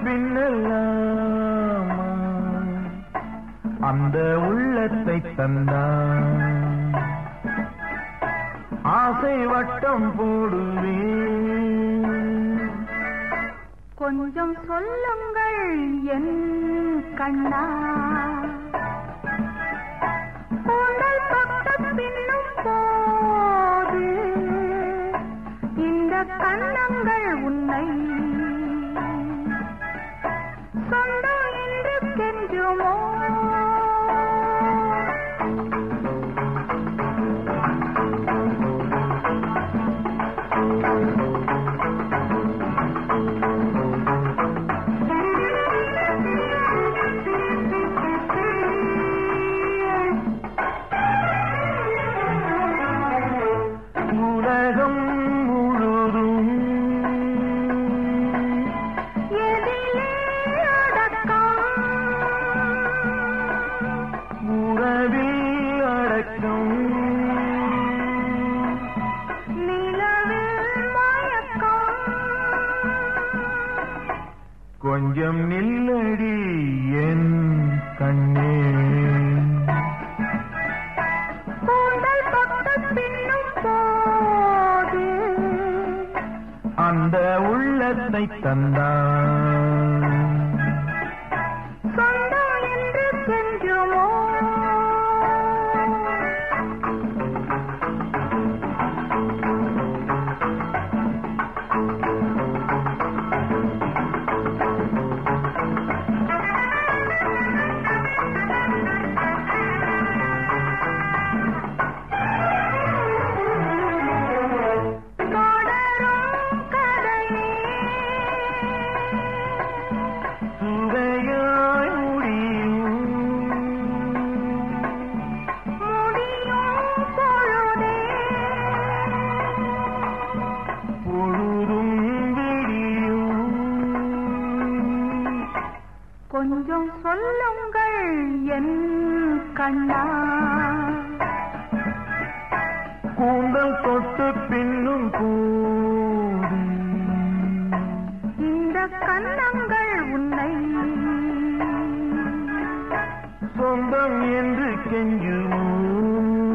பின்னெல்லாம் அந்த உள்ளத்தை தந்தான் ஆசை வட்டம் போடுவேன் கொஞ்சம் சொல்லுங்கள் என் கண்ணா கூந்தல் பக்கம் பின்னும் போது இந்த கண்ணங்கள் உன்னை சொந்தம் என்று கெஞ்சுமோ உலகம் முழுதும் எதிலே அடக்கம் உறவில் அடக்கம் நிலவில் மயக்கம் கொஞ்சம் நில்லடி என் கண்ணே கூந்தல் பக்கம் பின்னும் போது அந்த உள்ளத்தை தந்தான் சொந்தம் என்று கெஞ்சுமோ தொடரும் கதையே சுவையாய் முடியும் முடியும் பொழுதே பொழுதும் விடியும் கொஞ்சம் சொல்லுங்கள் என் கண்ணா கூந்தல் தொட்டு பின்னும் கூடி இந்த கண்ணங்கள் உன்னை சொந்தம் என்று கெஞ்சுமோ